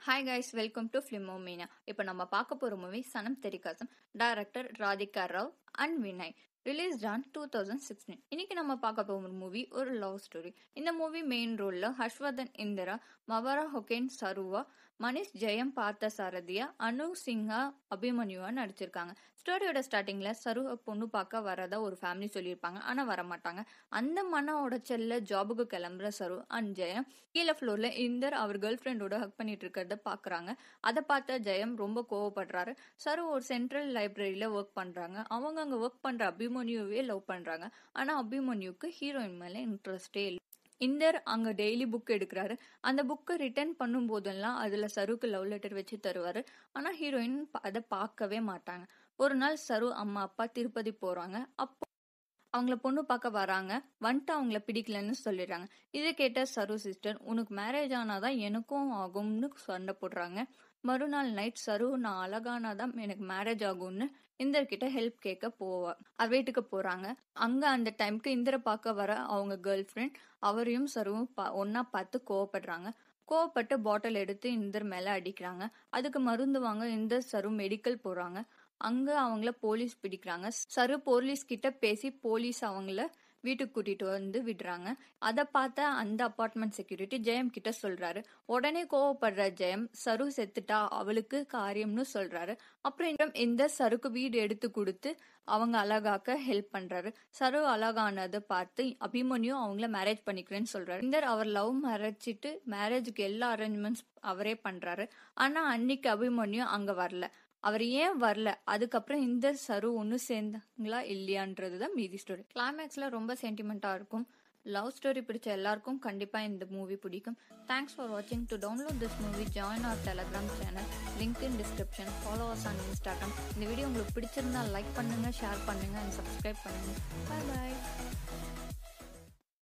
hi guys welcome to Filmomeena இப்போ நம்ம பார்க்க போகிற movie Sanam Teri Kasam director Radhika Rao and Vinay released on two thousand sixteen இன்னைக்கு நம்ம பார்க்க போகிற மூவி ஒரு லவ் ஸ்டோரி இந்த மூவி மெயின் ரோலில் ஹர்ஷ்வர்தன் இந்திரா மவரா ஹொகேன் சருவா மணிஷ் ஜெயம் பார்த்த சாரதியா அனு சிங்கா அபிமன்யுவா நடிச்சிருக்காங்க ஸ்டோரியோட ஸ்டார்டிங்ல சருவை பொண்ணு பார்க்க வரதா ஒரு ஃபேமிலி சொல்லியிருப்பாங்க ஆனா வர மாட்டாங்க அந்த மன உடைச்சல்ல ஜாபுக்கு கிளம்புற சரு அண்ட் ஜெயம் கீழே ஃப்ளோர்ல இந்தர் அவர் கேர்ள் ஃப்ரெண்டோட ஹக் பண்ணிட்டு இருக்கிறத பாக்குறாங்க அதை பார்த்த ஜெயம் ரொம்ப கோவப்படுறாரு சரு ஒரு சென்ட்ரல் லைப்ரரியில ஒர்க் பண்றாங்க அவங்க அங்க ஒர்க் பண்ற அபிமன்யுவே லவ் பண்றாங்க ஆனா அபிமன்யுக்கு ஹீரோயின் மேல இன்ட்ரெஸ்டே இல்லை இந்தர் அங்க டெய்லி புக் எடுக்கிறாரு அந்த புக்கை ரிட்டர்ன் பண்ணும் போதெல்லாம் அதுல சருக்கு லவ் லெட்டர் வச்சு தருவாரு ஆனா ஹீரோயின் அதை பார்க்கவே மாட்டாங்க ஒரு நாள் சரு அம்மா அப்பா திருப்பதி போறாங்க அப்போ அவங்கள பொண்ணு பார்க்க வராங்க வந்துட்டு அவங்கள பிடிக்கலன்னு சொல்லிடுறாங்க இதை கேட்ட சரு சிஸ்டர் உனக்கு மேரேஜ் ஆனாதான் எனக்கும் ஆகும்னு சண்டை போடுறாங்க மறுநாள் நைட் சரு நான் அழகானாதான் எனக்கு மேரேஜ் ஆகும்னு இந்தர் கிட்ட ஹெல்ப் கேட்க போவா அவர் வீட்டுக்கு போறாங்க அங்க அந்த டைம்க்கு இந்தரை பார்க்க வர அவங்க கேர்ள் ஃப்ரெண்ட் அவரையும் சருவும் ஒன்னா பார்த்து கோவப்படுறாங்க கோவப்பட்டு பாட்டில் எடுத்து இந்தர் மேல அடிக்கிறாங்க அதுக்கு மருந்து வாங்க இந்தர் சரு மெடிக்கல் போறாங்க அங்க அவங்கள போலீஸ் பிடிக்கிறாங்க சரு போலீஸ் கிட்ட பேசி போலீஸ் அவங்கள வீட்டுக்கு கூட்டிட்டு வந்து விடுறாங்க அதை பார்த்த அந்த அப்பார்ட்மெண்ட் செக்யூரிட்டி ஜெயம் கிட்ட சொல்றாரு உடனே கோவப்படுற ஜெயம் சரு செத்துட்டா அவளுக்கு காரியம்னு சொல்றாரு அப்புறம் இந்த சருக்கு வீடு எடுத்து கொடுத்து அவங்க அழகாக்க ஹெல்ப் பண்றாரு சரு அழகானதை பார்த்து அபிமன்யு அவங்கள மேரேஜ் பண்ணிக்கிறேன்னு சொல்றாரு இந்த அவர் லவ் மறைச்சிட்டு மேரேஜுக்கு எல்லா அரேஞ்ச்மெண்ட்ஸ் அவரே பண்றாரு ஆனா அன்னைக்கு அபிமன்யு அங்க வரல அவர் ஏன் வரல அதுக்கப்புறம் இந்த சரு ஒன்று சேர்ந்தாங்களா இல்லையான்றது தான் மீதி ஸ்டோரி கிளைமேக்ஸ்ல ரொம்ப சென்டிமெண்டா இருக்கும் லவ் ஸ்டோரி பிடிச்ச எல்லாருக்கும் கண்டிப்பா இந்த மூவி பிடிக்கும் தேங்க்ஸ் ஃபார் வாட்சிங் to download this movie join our Telegram channel link in description follow us on Instagram இந்த வீடியோ உங்களுக்கு பிடிச்சிருந்தா லைக் பண்ணுங்க ஷேர் பண்ணுங்க அண்ட் சப்ஸ்கிரைப் பண்ணுங்க பாய் பாய்